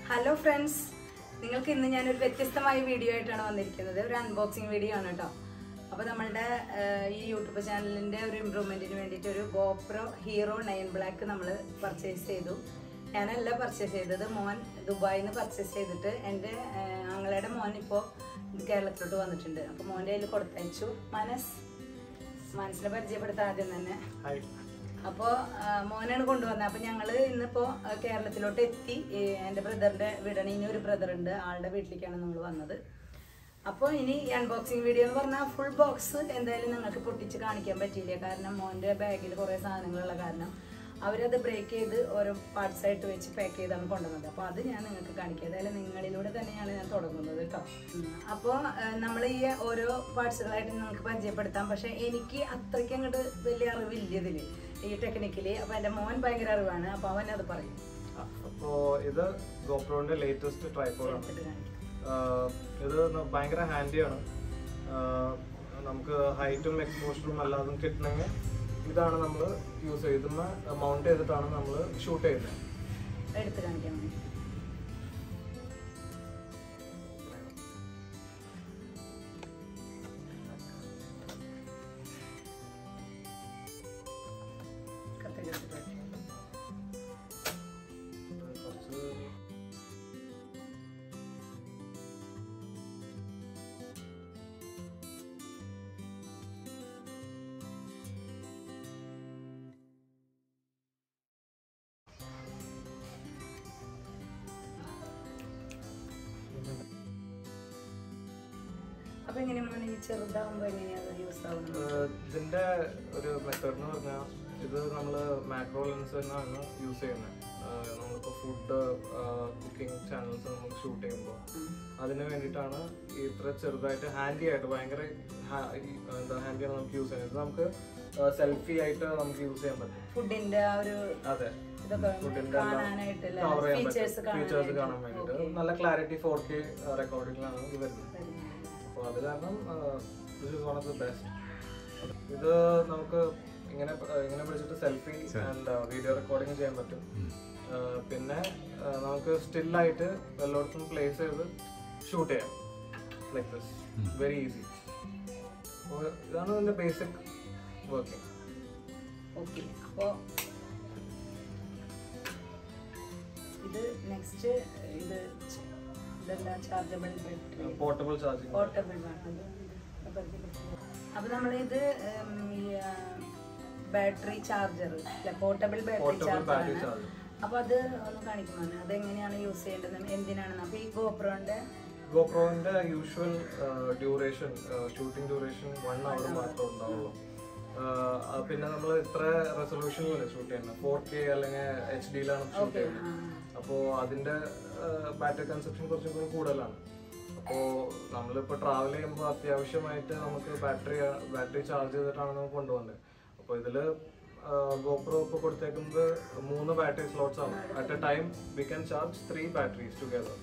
Hello friends നിങ്ങൾക്ക് ഇന്ന് ഞാനൊരു വ്യത്യസ്തമായ വീഡിയോ ആയിട്ടാണ് വന്നിരിക്കുന്നത് ഒരു അൺബോക്സിങ് വീഡിയോ ആണ് കേട്ടോ അപ്പോൾ നമ്മളുടെ ആഹ്, ഈ യൂട്യൂബ് ചാനലിൻ്റെ ഒരു ഇമ്പ്രൂവ്മെൻറ്റിന് വേണ്ടിയിട്ട് ഒരു ഗോപ്രോ ഹീറോ നയൻ ബ്ലാക്ക് നമ്മൾ പർച്ചേസ് ചെയ്തു ഞാനല്ല പർച്ചേസ് ചെയ്തത് മോൻ ദുബായിൽ നിന്ന് പർച്ചേസ് ചെയ്തിട്ട് എൻ്റെ ആഹ്, ആങ്ങളയുടെ മോൻ ഇപ്പോൾ കേരളത്തിലോട്ട് വന്നിട്ടുണ്ട് അപ്പോൾ മോൻ്റെ കയ്യിൽ കൊടുത്തയച്ചു മനസ് മനസ്സിനെ പരിചയപ്പെടുത്താൻ ആദ്യം തന്നെ ഹായ് അപ്പോൾ മോനാണ് കൊണ്ടുവന്നത് അപ്പോൾ ഞങ്ങൾ ഇന്നിപ്പോൾ കേരളത്തിലോട്ട് എത്തി ഈ എൻ്റെ ബ്രദറിൻ്റെ വീടാണ് ഇനി ഒരു ബ്രദർ ഉണ്ട് ആളുടെ വീട്ടിലേക്കാണ് നമ്മൾ വന്നത് അപ്പോൾ ഇനി അൺബോക്സിങ് വീഡിയോ എന്ന് പറഞ്ഞാൽ ഫുൾ ബോക്സ് എന്തായാലും നിങ്ങൾക്ക് പൊട്ടിച്ച് കാണിക്കാൻ പറ്റിയില്ല കാരണം മോൻ്റെ ബാഗിൽ കുറേ സാധനങ്ങളുള്ള കാരണം അവരത് ബ്രേക്ക് ചെയ്ത് ഓരോ പാർട്സ് ആയിട്ട് വെച്ച് പാക്ക് ചെയ്താണ് കൊണ്ടുവന്നത് അപ്പോൾ അത് ഞാൻ നിങ്ങൾക്ക് കാണിക്കാം ഏതായാലും നിങ്ങളിലൂടെ തന്നെയാണ് ഞാൻ തുടങ്ങുന്നത് കേട്ടോ അപ്പോൾ നമ്മൾ ഈ ഓരോ പാർട്സുകളായിട്ട് നിങ്ങൾക്ക് പരിചയപ്പെടുത്താം പക്ഷേ എനിക്ക് അത്രയ്ക്ക് അങ്ങോട്ട് വലിയ അറിവില്ല ഇതിൽ ഈ ടെക്നിക്കലി അപ്പോൾ എൻ്റെ മോൻ ഭയങ്കര അറിവാണ് അപ്പോൾ അവൻ അത് പറയും അപ്പോ ഇത് ഗോപ്രോന്റെ ലേറ്റസ്റ്റ് ട്രൈപ്പോഡാണ് എടുത്തിട്ട് കാണിക്കാം ഇത് ന- ഭയങ്കര ഹാൻഡിയാണ് നമുക്ക് ഹൈറ്റും എക്സ്പോഷറും അല്ലാതും കിട്ടണമെങ്കിൽ ഇതാണ് നമ്മൾ യൂസ് ചെയ്യുന്ന മൗണ്ട് ചെയ്തിട്ടാണ് നമ്മൾ ഷൂട്ട് ചെയ്യുന്നത് എടുത്ത് കാണിക്കാൻ വേണ്ടി കത്രിക എടുത്തിട്ട് കാണിക്കാം. കുറച്ച് അപ്പോൾ എങ്ങനെ മോനെ ഈ ചെറുതാവുമ്പോൾ എങ്ങനെയാണ് യൂസ് ആവുന്നത് ഏഹ് ഇതിന്റെ ഒരു മെത്തേഡ് എന്ന് പറഞ്ഞാൽ ഇത് നമ്മൾ മാക്രോ ലെൻസ് തന്നെയാണ് യൂസ് ചെയ്യുന്നത് നമ്മളിപ്പോൾ ഫുഡ് കുക്കിംഗ് ചാനൽസ് നമ്മൾ ഷൂട്ട് ചെയ്യുമ്പോൾ അതിന് വേണ്ടിയിട്ടാണ് ഈ ഇത്ര ചെറുതായിട്ട് ഹാൻഡി ആയിട്ട് ഭയങ്കര ഹാ- ഈ, എന്താ ഹാൻഡിയാണ് നമുക്ക് യൂസ് ചെയ്യുന്നത് ഇത് നമുക്ക് സെൽഫി ആയിട്ട് നമുക്ക് യൂസ് ചെയ്യാൻ പറ്റും ഫുഡിന്റെ ആ ഒരു അതെ ഇതൊക്കെ ഫുഡിന്റെ കാണാനായിട്ടല്ലേ കവർ ചെയ്യാൻ ഫീച്ചേഴ്സ് പറ്റും ഫീച്ചേഴ്സ് കാണാൻ വേണ്ടിയിട്ട് നല്ല ക്ലാരിറ്റി ഫോർ കെ റെക്കോർഡിംഗിലാണ് ഇത് വരുന്നത് അപ്പോൾ അത് കാരണം this is one of the best ഇത് നമുക്ക് ഇങ്ങനെ പ- ഇങ്ങനെ പിടിച്ചിട്ട് സെൽഫി ആൻഡ് വീഡിയോ റെക്കോർഡിംഗ് ചെയ്യാൻ പറ്റും ആ, പിന്നെ ആ, നമുക്ക് സ്റ്റില്ലായിട്ട് എല്ലായിടത്തും പ്ലേസ് ചെയ്ത് ഷൂട്ട് ചെയ്യാം ലൈക്ക് ദിസ് വെരി ഈസി അപ്പോൾ ഇതാണ് ഇതിൻ്റെ ബേസിക് വർക്കിംഗ് ഓക്കെ അപ്പോൾ ഇത് നെക്സ്റ്റ് ഇത് ച- ഇതെല്ലാം chargeable battery portable charging portable അപ്പോൾ നമ്മളിത് ഉം, ഈ ബാറ്ററി ചാർജർ അല്ല പോർട്ടബിൾ ബാറ്ററി പോർട്ടബിൾ ബാറ്ററി ചാർജറാണ് ചാർജർ അപ്പോൾ അത് ഒന്ന് കാണിക്കുമ്പോൾ അതെങ്ങനെയാണ് യൂസ് ചെയ്യേണ്ടത് എന്തിനാണെന്ന് അപ്പോൾ ഈ ഗോപ്രോന്റെ ഗോപ്രോവിന്റെ usual duration shooting duration one hour മാത്രമേ ഉണ്ടാവുള്ളൂ ആഹ് അത് പിന്നെ നമ്മൾ ഇത്ര റെസൊല്യൂഷനിലല്ലേ ഷൂട്ട് ചെയ്യുന്നത് ഫോർ കെ അല്ലെങ്കിൽ എച്ച് ഡിയിലാണ് ഷൂട്ട് ചെയ്യുന്നത് അപ്പോൾ അതിന്റെ ബാറ്ററി കൺസപ്ഷൻ കുറച്ചും കൂടി കൂടുതലാണ് അപ്പോൾ നമ്മളിപ്പോൾ ട്രാവൽ ചെയ്യുമ്പോൾ അത്യാവശ്യമായിട്ട് നമുക്ക് ബാറ്ററി ബാറ്ററി ചാർജ് ചെയ്തിട്ടാണ് നമുക്ക് കൊണ്ടുപോകുന്നത് അപ്പോൾ ഇതിൽ ഗോപ്രോ ഇപ്പോൾ കൊടുത്തേക്കുന്നത് മൂന്ന് ബാറ്ററി സ്ലോട്ട്സ് ആണ് at a time we can charge three batteries together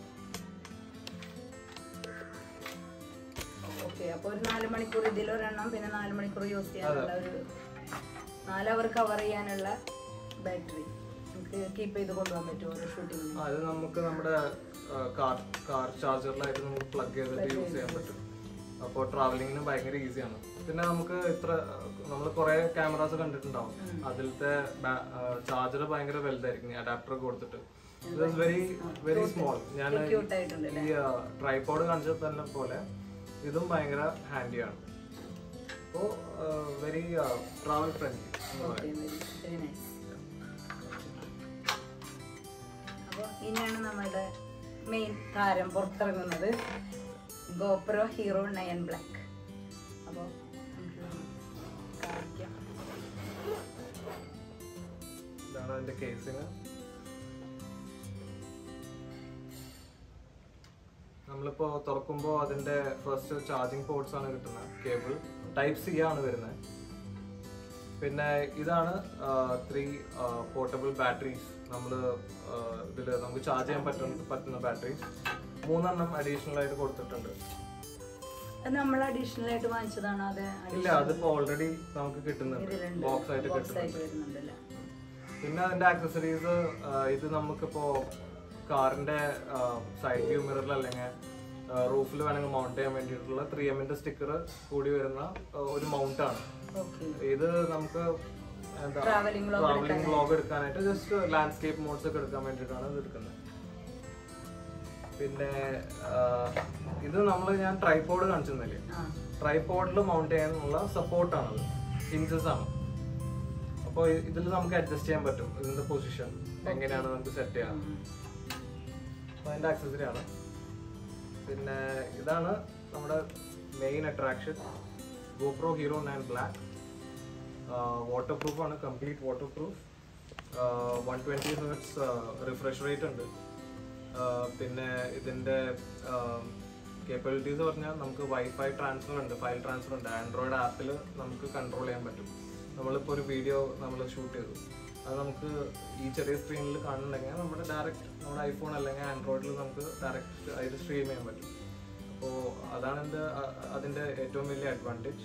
okay അപ്പോൾ ഒരു നാല് മണിക്കൂർ ഇതിലൊരെണ്ണം പിന്നെ നാല് മണിക്കൂർ യൂസ് ചെയ്യാനുള്ള ഒരു നാല് അവർ കവർ ചെയ്യാനുള്ള ബാറ്ററി നമുക്ക് കീപ്പ് ചെയ്ത് കൊണ്ടുപോകാൻ പറ്റുമോ ഒരു ഷൂട്ടിങ്ങിന് ആ, ഇത് നമുക്ക് നമ്മുടെ കാർ കാർ ചാർജറിലായിട്ട് നമുക്ക് പ്ലഗ് ചെയ്തിട്ട് യൂസ് ചെയ്യാൻ പറ്റും അപ്പോൾ ട്രാവലിങ്ങിന് ഭയങ്കര ഈസിയാണ് പിന്നെ നമുക്ക് ഇത്ര നമ്മൾ കുറെ ക്യാമറാസ് കണ്ടിട്ടുണ്ടാവും അതിലത്തെ ചാർജർ ഭയങ്കര വലുതായിരിക്കും അഡാപ്റ്റർ കൊടുത്തിട്ട് ഇത് വെരി വെരി സ്മോൾ ഞാൻ ക്യൂട്ട് ആയിട്ടുണ്ട് ഈ ട്രൈപോഡ് കാണിച്ചത് തന്നെ പോലെ ഇതും ഭയങ്കര ഹാൻഡിയാണ് അപ്പോൾ very travel friendly okay very nice അപ്പോൾ ഇനിയാണ് നമ്മളുടെ മെയിൻ താരം പുറത്തിറങ്ങുന്നത് ഗോപ്രോ ഹീറോ നയൻ ബ്ലാക്ക് അപ്പോൾ നമുക്ക് കാണിക്കാം ഇതാണ് അതിന്റെ കേസിങ് നമ്മളിപ്പോ തുറക്കുമ്പോൾ അതിന്റെ ഫസ്റ്റ് ചാർജിങ് പോർട്സ് ആണ് കിട്ടുന്നത് കേബിൾ ടൈപ്പ് സി ആണ് വരുന്നത് പിന്നെ ഇതാണ് ത്രീ പോർട്ടബിൾ ബാറ്ററീസ് നമ്മൾ ഇതിൽ നമുക്ക് ചാർജ് ചെയ്യാൻ പറ്റുന്ന പറ്റുന്ന ബാറ്ററീസ് മൂന്നെണ്ണം അഡീഷണൽ ആയിട്ട് കൊടുത്തിട്ടുണ്ട് അത് നമ്മൾ അഡീഷണൽ ആയിട്ട് വാങ്ങിച്ചതാണോ അത് ഇല്ല അതിപ്പോ ഓൾറെഡി നമുക്ക് കിട്ടുന്നുണ്ട് ഇതിലുണ്ട് ബോക്സ് ആയിട്ട് ബോക്സ് കിട്ടുന്നുണ്ട് ആയിട്ട് വരുന്നുണ്ടല്ലേ പിന്നെ അതിന്റെ ആക്സസറീസ് ഇത് നമുക്കിപ്പോ കാറിന്റെ സൈഡ് വ്യൂ മിററിൽ അല്ലെങ്കിൽ റൂഫിൽ വേണമെങ്കിൽ മൗണ്ട് ചെയ്യാൻ വേണ്ടിയിട്ടുള്ള ത്രീ എമ്മിന്റെ സ്റ്റിക്കർ കൂടി വരുന്ന ആ, ഒരു മൗണ്ട് ആണ് ഓക്കെ ഇത് നമുക്ക് എന്താ Travelling vlog ട്രാവലിംഗ് വ്ളോഗ് എടുക്കാനായിട്ട് ജസ്റ്റ് ലാൻഡ്സ്കേപ്പ് മോഡ്സ് ഒക്കെ എടുക്കാൻ വേണ്ടിയിട്ടാണ് ഇത് എടുക്കുന്നത് പിന്നെ ആ, ഇത് നമ്മൾ ഞാൻ ട്രൈപോഡ് കാണിച്ചിരുന്നില്ലേ ആ ട്രൈപോഡിൽ മൗണ്ട് ചെയ്യാനുള്ള സപ്പോർട്ടാണത് ഹിഞ്ചസ് ആണ് അപ്പോൾ ഇതിൽ നമുക്ക് അഡ്ജസ്റ്റ് ചെയ്യാൻ പറ്റും ഇതിന്റെ പൊസിഷൻ എങ്ങനെയാണ് നമുക്ക് സെറ്റ് ചെയ്യാം അപ്പോൾ അതിന്റെ ആക്സസറി ആണ് പിന്നെ ഇതാണ് നമ്മുടെ main attraction GoPro hero nine black waterproof ആണ് complete waterproof one twenty hertz refresh rate ഉണ്ട് ആ, പിന്നെ ഇതിൻ്റെ കേപ്പബിലിറ്റീസ് പറഞ്ഞാൽ നമുക്ക് വൈഫൈ ട്രാൻസ്ഫർ ഉണ്ട് ഫയൽ ട്രാൻസ്ഫർ ഉണ്ട് ആൻഡ്രോയിഡ് ആപ്പിൽ നമുക്ക് കൺട്രോൾ ചെയ്യാൻ പറ്റും നമ്മളിപ്പോൾ ഒരു വീഡിയോ നമ്മൾ ഷൂട്ട് ചെയ്തു അത് നമുക്ക് ഈ ചെറിയ സ്ക്രീനിൽ കാണുന്നുണ്ടെങ്കിൽ നമ്മുടെ ഡയറക്റ്റ് നമ്മുടെ ഐഫോൺ അല്ലെങ്കിൽ ആൻഡ്രോയിഡിൽ നമുക്ക് ഡയറക്റ്റ് അതിൽ സ്ട്രീം ചെയ്യാൻ പറ്റും അപ്പോൾ അതാണ് എൻ്റെ അതിൻ്റെ ഏറ്റവും വലിയ അഡ്വാൻറ്റേജ്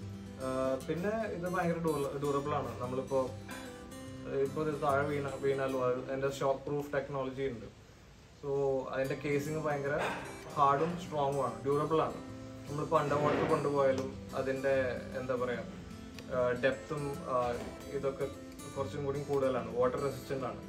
പിന്നെ ഇത് ഭയങ്കര ഡ്യൂറബിൾ ആണ് നമ്മളിപ്പോൾ ഇപ്പോൾ ഇത് താഴെ വീണ വീണാലും അത് അതിൻ്റെ ഷോക്ക് പ്രൂഫ് ടെക്നോളജി ഉണ്ട് സോ അതിൻ്റെ കേസിങ് ഭയങ്കര ഹാർഡും സ്ട്രോങ്ങും ആണ് ഡ്യൂറബിൾ ആണ് നമ്മളിപ്പോൾ അണ്ടർ വാട്ടർ കൊണ്ടുപോയാലും അതിൻ്റെ എന്താ പറയുക ഡെപ്തും ഇതൊക്കെ കുറച്ചും കൂടി കൂടുതലാണ് വാട്ടർ റെസിസ്റ്റൻ്റ് ആണ്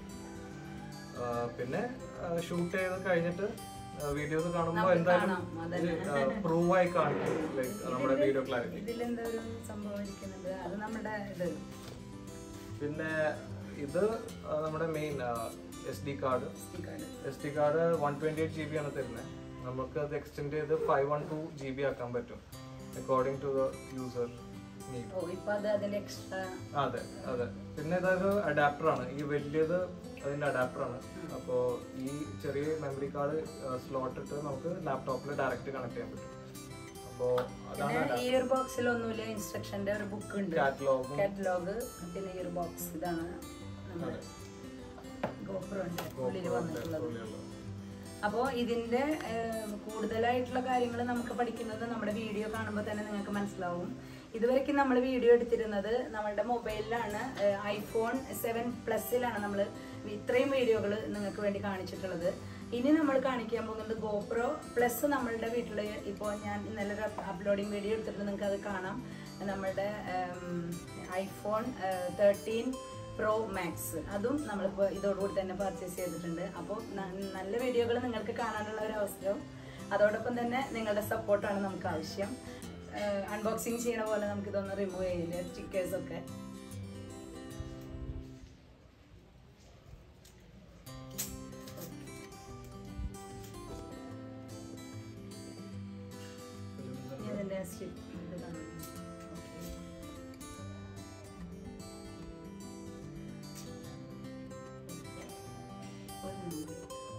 ആ, പിന്നെ ഷൂട്ട് ചെയ്ത് കഴിഞ്ഞിട്ട് വീഡിയോസ് കാണുമ്പോൾ എന്തായാലും കാണാം, അതന്നെ. പ്രൂവ് ആയി കാണിക്കും ലൈക്ക് നമ്മുടെ വീഡിയോ ക്ലാരിറ്റി ഇതിലെന്താ ഒരു സംഭവം ഇരിക്കുന്നത് അത് നമ്മുടെ ഇത് പിന്നെ ഇത് ആ, നമ്മുടെ main S D card card S D card one twenty eight G B ആണ് തരുന്നത് നമുക്ക് അത് എക്സ്റ്റെൻഡ് ചെയ്ത് five one two G B ആക്കാൻ പറ്റും according to the user need ഓ ഇപ്പൊ അത് അതിന്റെ എക്സ്ട്രാ അതെ അതെ പിന്നെ ഇതൊരു അഡാപ്റ്റർ ആണ് ഈ വലിയത് അതിന്റെ അഡാപ്റ്റർ ആണ് അപ്പോൾ ഈ ചെറിയ മെമ്മറി കാർഡ് സ്ലോട്ട് ഇട്ട് നമുക്ക് ലാപ്ടോപ്പിൽ ഡയറക്റ്റ് കണക്ട് ചെയ്യാൻ പറ്റും അപ്പോൾ അതാണ് പിന്നെ ഈ ഒരു ബോക്സിൽ ഒന്നുമില്ല ഇൻസ്ട്രക്ഷന്റെ ഒരു ബുക്ക് ഉണ്ട് കാറ്റലോഗും കാറ്റലോഗ് പിന്നെ ഈ ഒരു ബോക്സ് ഇതാണ് നമ്മുടെ ഗോപ്രോ ഉണ്ട് ഉള്ളിൽ വന്നിട്ടുള്ളത് അപ്പോൾ ഇതിന്റെ ഏഹ്, കൂടുതലായിട്ടുള്ള കാര്യങ്ങൾ നമുക്ക് പഠിക്കുന്നത് നമ്മുടെ വീഡിയോ കാണുമ്പോൾ തന്നെ നിങ്ങൾക്ക് മനസ്സിലാവും ഇതുവരെയ്ക്ക് നമ്മൾ വീഡിയോ എടുത്തിരുന്നത് നമ്മളുടെ മൊബൈലിലാണ് ഐഫോൺ സെവൻ പ്ലസിലാണ് നമ്മൾ ഇത്രയും വീഡിയോകൾ നിങ്ങൾക്ക് വേണ്ടി കാണിച്ചിട്ടുള്ളത് ഇനി നമ്മൾ കാണിക്കാൻ പോകുന്നത് ഗോപ്രോ പ്ലസ് നമ്മളുടെ വീട്ടിൽ ഇപ്പോൾ ഞാൻ ഇന്നലെ ഒരു അപ്ലോഡിങ് വീഡിയോ എടുത്തിട്ട് നിങ്ങൾക്ക് അത് കാണാം നമ്മളുടെ ഐഫോൺ തേർട്ടീൻ പ്രോ മാക്സ് അതും നമ്മളിപ്പോൾ ഇതോടുകൂടി തന്നെ പർച്ചേസ് ചെയ്തിട്ടുണ്ട് അപ്പോൾ നല്ല വീഡിയോകൾ നിങ്ങൾക്ക് കാണാനുള്ള ഒരു അവസരം അതോടൊപ്പം തന്നെ നിങ്ങളുടെ സപ്പോർട്ടാണ് നമുക്ക് ആവശ്യം അൺബോക്സിങ് ചെയ്യണ പോലെ നമുക്ക് ഇതൊന്ന് റിമൂവ് ചെയ്യില്ല സ്റ്റിക്കേഴ്സൊക്കെ ഇതിൻ്റെ സ്റ്റിപ്പ് ഇത് കാണുന്നു ഓക്കെ ഒരു number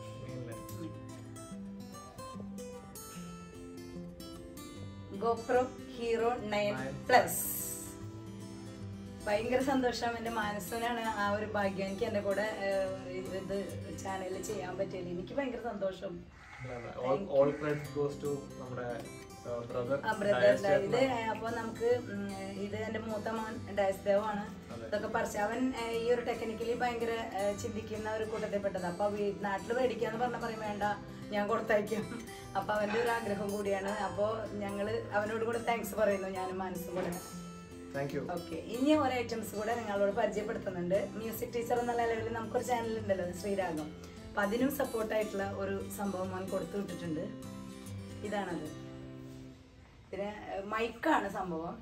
GoPro hero nine plus ഭയങ്കര സന്തോഷം എൻ്റെ മനസ്സിനാണ് ആ ഒരു ഭാഗ്യം എനിക്ക് എൻ്റെ കൂടെ ഏഹ്, ഇത് ചാനലിൽ ചെയ്യാൻ പറ്റിയില്ല എനിക്ക് ഭയങ്കര സന്തോഷം ഓൾ ക്രെഡിറ്റ് ഗോസ് ടു നമ്മുടെ ബ്രദർ ആ ബ്രദറിന്റെ ഇത് അപ്പോൾ നമുക്ക് ഉം, ഇത് എൻ്റെ മൂത്ത മോൻ ഡയസ്ദേവാണ് ഇതൊക്കെ പറിച്ച് അവൻ ഏഹ്, ഈ ഒരു ടെക്നിക്കലി ഭയങ്കര ഏഹ്, ചിന്തിക്കുന്ന ഒരു കൂട്ടത്തിൽപ്പെട്ടത് അപ്പോൾ നാട്ടിൽ മേടിക്കാന്ന് പറഞ്ഞ പറയും വേണ്ട ഞാൻ കൊടുത്തയക്കും അപ്പോൾ അവൻ്റെ ഒരു ആഗ്രഹം കൂടിയാണ് അപ്പോൾ ഞങ്ങൾ അവനോട് കൂടെ താങ്ക്സ് പറയുന്നു ഞാനും മനസ്സും കൂടെ താങ്ക് യു ഓക്കെ ഇനി ഒരു ഐറ്റംസ് കൂടെ നിങ്ങളോട് പരിചയപ്പെടുത്തുന്നുണ്ട് മ്യൂസിക് ടീച്ചർ എന്നുള്ള ലെവലിൽ നമുക്കൊരു ചാനൽ ഉണ്ടല്ലോ ശ്രീരാഗം അപ്പം അതിനും സപ്പോർട്ടായിട്ടുള്ള ഒരു സംഭവം അവൻ കൊടുത്തു വിട്ടിട്ടുണ്ട് ഇതാണത് പിന്നെ മൈക്കാണ് സംഭവം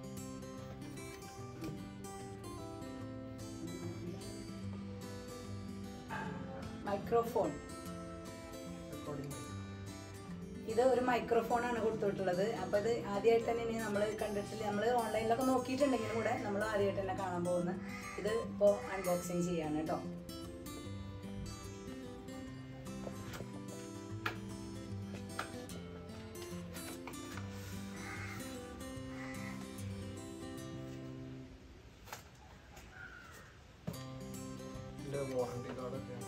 മൈക്രോഫോൺ ഇത് ഒരു മൈക്രോഫോൺ ആണ് കൊടുത്തിട്ടുള്ളത് അപ്പൊ ഇത് ആദ്യമായിട്ട് തന്നെ ഇനി നമ്മൾ കണ്ടിട്ടില്ല നമ്മൾ ഓൺലൈനിലൊക്കെ നോക്കിയിട്ടുണ്ടെങ്കിലും കൂടെ നമ്മൾ ആദ്യമായിട്ട് തന്നെ കാണാൻ പോകുന്നത് ഇത് ഇപ്പോൾ അൺബോക്സിങ് ചെയ്യാണ് കേട്ടോ ഇതിന്റെ വാറണ്ടി കാർഡൊക്കെയാണ്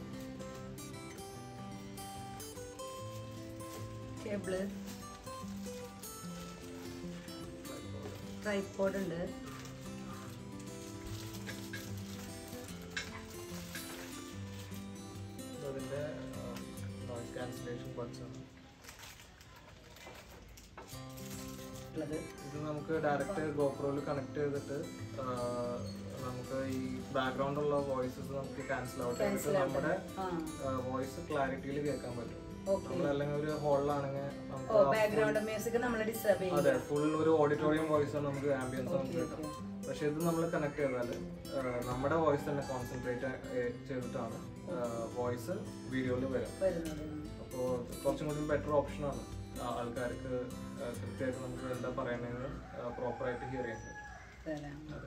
കേബിള് ട്രൈപ്പോഡ് ഉണ്ട് ഇത് അതിന്റെ നോയിസ് ക്യാൻസലേഷൻ ബഡ്സ് ആണ് ഉള്ളത് ഇത് നമുക്ക് ഡയറക്റ്റ് ഗോപ്രോയിൽ കണക്ട് ചെയ്തിട്ട് ആ, നമുക്ക് ഈ ബാക്ക്ഗ്രൗണ്ടുള്ള വോയിസസ് നമുക്ക് ക്യാൻസൽ ഔട്ട് ചെയ്തിട്ട് Cancel out. നമ്മുടെ ആ വോയിസ് ക്ലാരിറ്റിയിൽ കേൾക്കാൻ പറ്റും ഓക്കെ നമ്മൾ അല്ലെങ്കിൽ ഒരു ഹോളിലാണെങ്കിൽ ഓ നമുക്ക് ബാക്ക്ഗ്രൗണ്ട് മ്യൂസിക് നമ്മൾ ഡിസ്റ്റർബ് ചെയ്യും അതെ ഫുൾ ഒരു ഓഡിറ്റോറിയം വോയിസ് നമുക്ക് ആംബിയൻസ് നമുക്ക് കിട്ടും പക്ഷെ ഇത് നമ്മൾ കണക്ട് ചെയ്താൽ നമ്മുടെ വോയിസ് തന്നെ കോൺസെൻട്രേറ്റ് ചെയ്തിട്ടാണ് വോയിസ് വീഡിയോയിൽ വരും വരുന്നത് അപ്പോൾ കുറച്ചും കൂടി ബെറ്റർ ഓപ്ഷനാണ് ആൾക്കാർക്ക് ആ, കൃത്യമായിട്ട് നമുക്ക് എന്താ പറയണതെന്ന് പ്രോപ്പറായിട്ട് ഹിയർ ചെയ്യാൻ പറ്റും തരാം അതെ.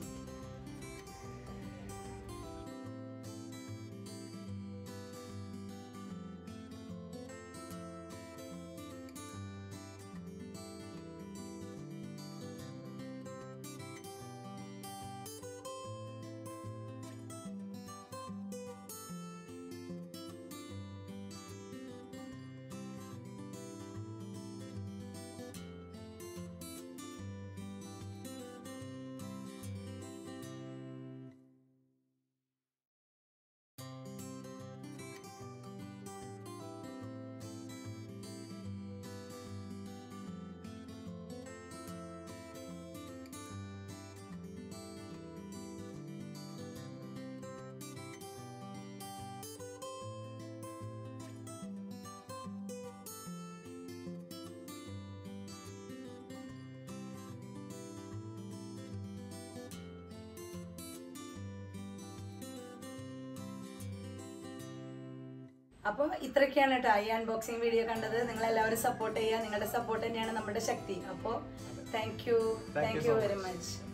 അപ്പം ഇത്രയൊക്കെയാണ് കേട്ടോ ഈ അൺബോക്സിംഗ് വീഡിയോ കണ്ടത് നിങ്ങൾ എല്ലാവരും സപ്പോർട്ട് ചെയ്യുക നിങ്ങളുടെ സപ്പോർട്ട് തന്നെയാണ് നമ്മുടെ ശക്തി അപ്പോൾ thank you Thank you thank so you very much. Much